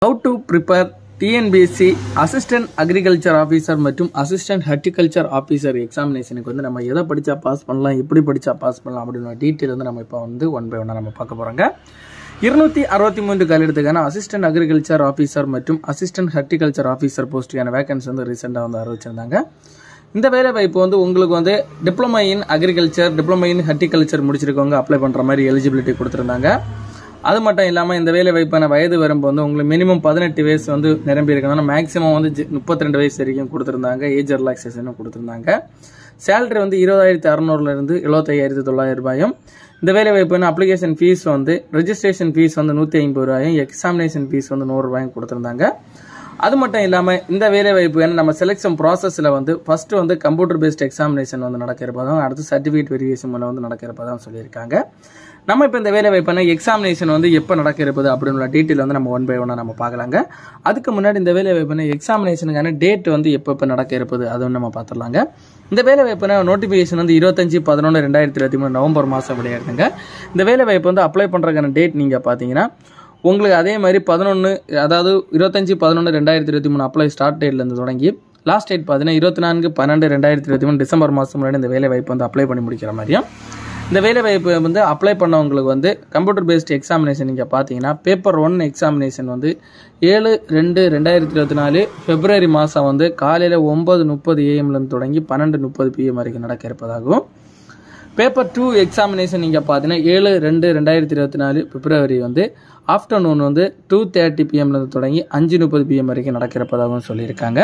how to prepare TNPSC assistant agriculture officer மற்றும் assistant horticulture officer எக்ஸாமினேஷனுக்கு வந்து நம்ம எதை படித்தா பாஸ் பண்ணலாம் எப்படி படித்தா பாஸ் பண்ணலாம் அப்படின்னு டீட்டெயில் வந்து நம்ம இப்போ வந்து ஒன் பை ஒன்னாக நம்ம பார்க்க போகிறோங்க இருநூத்தி அறுபத்தி மூன்று காலிடத்துக்கான அசிஸ்டன்ட் அக்ரிகல்ச்சர் ஆஃபீஸர் மற்றும் அசிஸ்டன்ட் ஹார்டிகல்ச்சர் ஆஃபீஸர் போஸ்ட்டுக்கான வேகன்சி வந்து ரீசெண்டாக வந்து அறிவிச்சிருந்தாங்க இந்த வேலை வாய்ப்பு வந்து உங்களுக்கு வந்து diploma in agriculture diploma in horticulture முடிச்சிருக்கவங்க அப்ளை பண்ணுற மாதிரி எலிஜிபிலிட்டி கொடுத்துருந்தாங்க அது மட்டும் இல்லாமல் இந்த வேலை வாய்ப்பான வயது வரம்பு வந்து உங்களுக்கு மினிமம் பதினெட்டு வயசு வந்து நிரம்பி இருக்கணும் மேக்ஸிமம் வந்து முப்பத்தி ரெண்டு வயசு வரைக்கும் கொடுத்துருந்தாங்க ஏஜ் ரிலாக்ஸேஷனும் கொடுத்துருந்தாங்க சேலரி வந்து இருபதாயிரத்தி அறநூறுலேருந்து எழுபத்தையாயிரத்தி தொள்ளாயிரம் ரூபாயும் இந்த வேலை வாய்ப்புன்னு அப்ளிகேஷன் ஃபீஸ் வந்து ரெஜிஸ்ட்ரேஷன் ஃபீஸ் வந்து நூற்றி ஐம்பது ரூபாயும் எக்ஸாமினேஷன் ஃபீஸ் வந்து நூறுரூபாயும் கொடுத்துருந்தாங்க அது மட்டும் இல்லாமல் இந்த வேலை வாய்ப்பு வேணும் நம்ம செலெக்ஷன் ப்ராசஸில் வந்து ஃபஸ்ட்டு வந்து கம்ப்யூட்டர் பேஸ்ட் எக்ஸாமினேஷன் வந்து நடக்கிறப்பதான் அடுத்து சர்டிஃபிகேட் வெரிஃபிகேஷன் மூலம் வந்து நடக்கிறப்பதான் சொல்லியிருக்காங்க நம்ம இப்போ இந்த வேலை வாய்ப்பான எக்ஸாமினேஷன் வந்து எப்போ நடக்கிறது அப்படின்னு டீட்டெயில் வந்து நம்ம ஒன் பை ஒன்னாக நம்ம பார்க்கலாங்க அதுக்கு முன்னாடி இந்த வேலை வாய்ப்பான எக்ஸாமினேஷனுக்கான டேட் வந்து எப்போ எப்போ நடக்க இருப்பது அதுவும் நம்ம பார்த்துடலாங்க இந்த வேலை வாய்ப்பான நோட்டிஃபிகேஷன் வந்து இருபத்தஞ்சி பதினொன்று ரெண்டாயிரத்தி இருபத்தி மூணு நவம்பர் மாதம் விளையாடுங்க இந்த வேலை வாய்ப்பு வந்து அப்ளை பண்ணுறதுக்கான டேட் நீங்கள் பார்த்தீங்கன்னா உங்களுக்கு அதே மாதிரி பதினொன்று அதாவது இருபத்தஞ்சி பதினொன்று ரெண்டாயிரத்தி இருபத்தி மூணு அப்ளை ஸ்டார்ட் டேட்லேருந்து தொடங்கி லாஸ்ட் டேட் பார்த்தீங்கன்னா இருபத்தி நான்கு பன்னெண்டு ரெண்டாயிரத்தி இருபத்தி மூணு டிசம்பர் மாதம் முன்னாடி இந்த வேலை வாய்ப்பு வந்து அப்ளை பண்ணி முடிக்கிற மாதிரியும் இந்த வேலை வாய்ப்பு வந்து அப்ளை பண்ணவங்களுக்கு வந்து கம்ப்யூட்டர் பேஸ்ட் எக்ஸாமினேஷன் நீங்கள் பார்த்தீங்கன்னா பேப்பர் ஒன் எக்ஸாமினேஷன் வந்து ஏழு ரெண்டு ரெண்டாயிரத்தி இருபத்தி நாலு பிப்ரவரி மாதம் வந்து காலையில் ஒம்பது முப்பது ஏஎம்லேருந்து தொடங்கி பன்னெண்டு முப்பது பிஎம் வரைக்கும் நடக்க இருப்பதாகவும் பேப்பர் டூ எக்ஸாமினேஷன் நீங்கள் பார்த்தீங்கன்னா ஏழு ரெண்டு ரெண்டாயிரத்தி இருபத்தி நாலு பிப்ரவரி வந்து ஆஃப்டர்நூன் வந்து டூ தேர்ட்டி பிஎம்லேருந்து தொடங்கி அஞ்சு முப்பது பிஎம் வரைக்கும் நடக்கிறப்பதாகவும் சொல்லியிருக்காங்க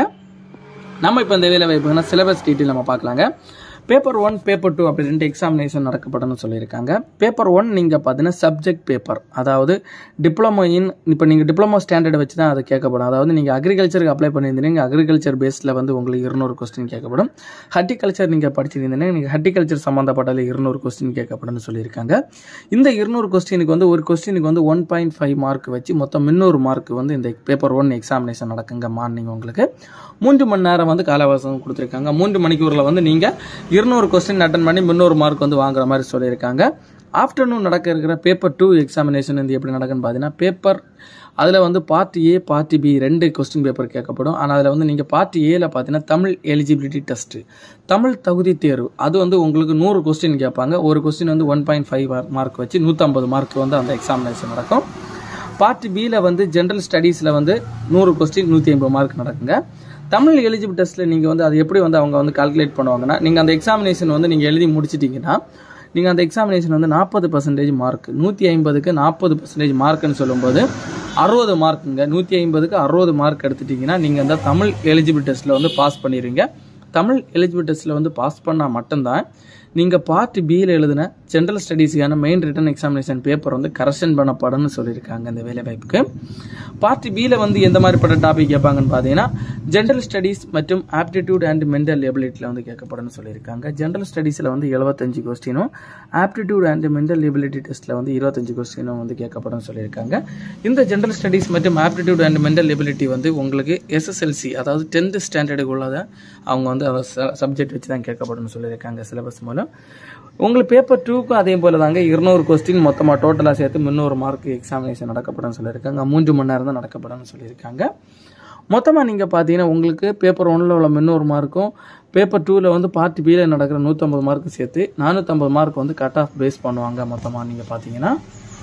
நம்ம இப்போ இந்த வேலை வாய்ப்புனா சிலபஸ் டீட்டெயில் நம்ம பார்க்கலாங்க பேப்பர் ஒன் பேப்பர் டூ அப்படி ரெண்டு எக்ஸாமினேஷன் நடக்கப்படணும்னு சொல்லியிருக்காங்க பேப்பர் ஒன் நீங்கள் பார்த்தீங்கன்னா சப்ஜெக்ட் பேப்பர் அதாவது டிப்ளமோ இன் இப்போ நீங்கள் டிப்ளமோ ஸ்டாண்டர்ட் வச்சு தான் அது கேட்கப்படும் அதாவது நீங்கள் அக்ரிகல்ச்சருக்கு அப்ளை பண்ணியிருந்தீங்க அக்ரிகல்ச்சர் பேஸில் வந்து உங்களுக்கு இருநூறு கொஸ்டின் கேட்கப்படும் ஹார்டிகல்ச்சர் நீங்கள் படிச்சிருந்தீங்கன்னா நீங்கள் ஹார்டிகல்ச்சர் சம்மந்தப்பட்டதில் இருநூறு கொஸ்டின் கேட்கப்படும்னு சொல்லியிருக்காங்க இந்த இருநூறு கொஸ்டினுக்கு வந்து ஒரு கொஸ்டினுக்கு வந்து ஒன் பாயிண்ட் ஃபைவ் மார்க் வச்சு மொத்தம் முந்நூறு மார்க் வந்து இந்த பேப்பர் ஒன் எக்ஸாமினேஷன் நடக்குங்க மார்னிங் உங்களுக்கு மூன்று மணி நேரம் வந்து காலவாசம் கொடுத்துருக்காங்க மூன்று மணிக்கூரில் வந்து நீங்கள் இருநூறு கொஸ்டின் அட்டன் பண்ணி முந்நூறு மார்க் வந்து வாங்குற மாதிரி சொல்லியிருக்காங்க ஆஃப்டர்நூன் நடக்க இருக்கிற பேப்பர் டூ எக்ஸாமினேஷன் வந்து எப்படி நடக்குன்னு பார்த்தீங்கன்னா பேப்பர் அதில் வந்து பார்ட் ஏ பார்ட் பி ரெண்டு கொஸ்டின் பேப்பர் கேட்கப்படும் ஆனால் அதில் வந்து நீங்கள் பார்ட் ஏல பார்த்தீங்கன்னா தமிழ் எலிஜிபிலிட்டி டெஸ்ட்டு தமிழ் தகுதி தேர்வு அது வந்து உங்களுக்கு நூறு கொஸ்டின் கேட்பாங்க ஒரு கொஸ்டின் வந்து ஒன் பாயிண்ட் ஃபைவ் மார்க் வச்சு நூற்றம்பது மார்க் வந்து அந்த எக்ஸாமினேஷன் நடக்கும் பார்ட் பியில் வந்து ஜென்ரல் ஸ்டடீஸில் வந்து நூறு கொஸ்டின் நூற்றி ஐம்பது மார்க் நடக்குங்க தமிழ் எலிஜிபிள் டெஸ்ட்டில் நீங்கள் வந்து அது எப்படி வந்து அவங்க வந்து கால்குலேட் பண்ணுவாங்கன்னா நீங்கள் அந்த எக்ஸாமினேஷன் வந்து நீங்கள் எழுதி முடிச்சிட்டிங்கன்னா நீங்கள் அந்த எக்ஸாமினேஷன் வந்து நாற்பது பர்சன்டேஜ் மார்க் நூற்றி ஐம்பதுக்கு நாற்பது பர்சன்டேஜ் மார்க்குன்னு சொல்லும்போது அறுபது மார்க்குங்க நூற்றி ஐம்பதுக்கு அறுபது மார்க் எடுத்துட்டிங்கன்னா நீங்கள் அந்த தமிழ் எலிஜிபிள் டெஸ்ட்டில் வந்து பாஸ் பண்ணிடுவீங்க தமிழ் எலிஜிபிள் டெஸ்ட்டில் வந்து பாஸ் பண்ணால் மட்டும்தான் நீங்கள் பார்ட் பியில் எழுதின ஜென்ரல் ஸ்டடீஸுக்கான மெயின் ரிட்டன் எக்ஸாமினேஷன் பேப்பர் வந்து கரெக்ஷன் பண்ணப்படும்னு சொல்லியிருக்காங்க இந்த வேலை வாய்ப்புக்கு பார்ட் பியில் வந்து எந்த மாதிரிப்பட்ட டாபிக் கேட்பாங்கன்னு பார்த்தீங்கன்னா ஜென்ரல் ஸ்டடீஸ் மற்றும் ஆப்டிடியூட் அண்ட் மென்டல் எபிலிட்டியில் வந்து கேட்கப்படும்னு சொல்லியிருக்காங்க ஜென்ரல் ஸ்டடீஸில் வந்து எழுபத்தஞ்சு கொஸ்டினும் ஆப்டிடியூட் அண்ட் மென்டல் எபிலிட்டி டெஸ்ட்டில் வந்து இருபத்தஞ்சு கொஸ்டினும் வந்து கேட்கப்படும் சொல்லியிருக்காங்க இந்த ஜென்ரல் ஸ்டடீஸ் மற்றும் ஆப்டிடியூட் அண்ட் மென்டல் எபிலிட்டி வந்து உங்களுக்கு எஸ்எஸ்எல்சி அதாவது டென்த் ஸ்டாண்டர்டுக்கு உள்ளத அவங்க வந்து சப்ஜெக்ட் வச்சு தான் கேட்கப்படும்னு சொல்லியிருக்காங்க சிலபஸ் மூலம் உங்களுக்கு பேப்பர் டூக்கும் அதே போல் தாங்க இருநூறு கொஸ்டின் மொத்தமாக டோட்டலாக சேர்த்து முந்நூறு மார்க் எக்ஸாமினேஷன் நடக்கப்படும் சொல்லியிருக்காங்க மூன்று மணி நேரம் தான் நடக்கப்படும் சொல்லியிருக்காங்க மொத்தமாக நீங்கள் பார்த்தீங்கன்னா உங்களுக்கு பேப்பர் ஒன்றில் உள்ள முந்நூறு மார்க்கும் பேப்பர் டூவில் வந்து பார்ட் பியில் நடக்கிற நூற்றம்பது மார்க்கு சேர்த்து நானூற்றம்பது மார்க் வந்து கட் ஆஃப் பேஸ் பண்ணுவாங்க மொத்தமாக நீங்கள் பார்த்தீங்கன்னா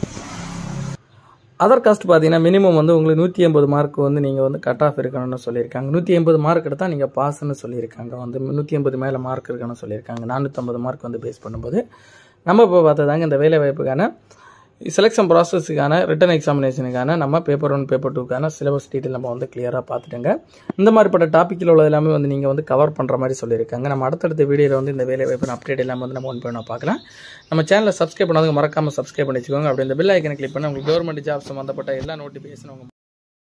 அதர் காஸ்ட் பார்த்தீங்கன்னா மினிமம் வந்து உங்களுக்கு நூற்றி ஐம்பது மார்க் வந்து நீங்கள் வந்து கட் ஆஃப் இருக்கணும்னு சொல்லியிருக்காங்க நூற்றி ஐம்பது மார்க் எடுத்தால் நீங்கள் பாஸ்ன்னு சொல்லியிருக்காங்க வந்து நூற்றி ஐம்பது மேலே மார்க் இருக்கணும்னு சொல்லியிருக்காங்க நானூற்றம்பது மார்க் வந்து பேஸ் பண்ணும்போது நம்ம இப்போ பார்த்ததாங்க இந்த வேலை வாய்ப்புக்கான செலெக்ஷன் ப்ராசஸுக்கான ரிட்டன் எக்ஸாமினேஷனுக்கான நம்ம பேப்பர் ஒன் பேப்பர் டூக்கான சிலபஸ் டீட்டெயில் நம்ம வந்து கிளியராக பார்த்துட்டோங்க இந்த மாதிரிப்பட்ட டாப்பிக்கில் உள்ள எல்லாமே வந்து நீங்கள் வந்து கவர் பண்ணுற மாதிரி சொல்லியிருக்காங்க நம்ம அடுத்தடுத்த வீடியோவில் வந்து இந்த வேலை வாய்ப்பு அப்டேட் எல்லாமே வந்து நம்ம ஒன் பண்ண பார்க்கலாம் நம்ம சேனலை சப்ஸ்கிரைப் பண்ணாதவங்க மறக்காமல் சப்ஸ்கிரைப் பண்ணி வச்சுக்கோங்க அப்படி இந்த பில் ஐக்கனை கிளிக் பண்ணி உங்களுக்கு கவர்மெண்ட் ஜாப் சம்மந்தப்பட்ட எல்லா நோட்டிஃபிகேஷன் உங்கள்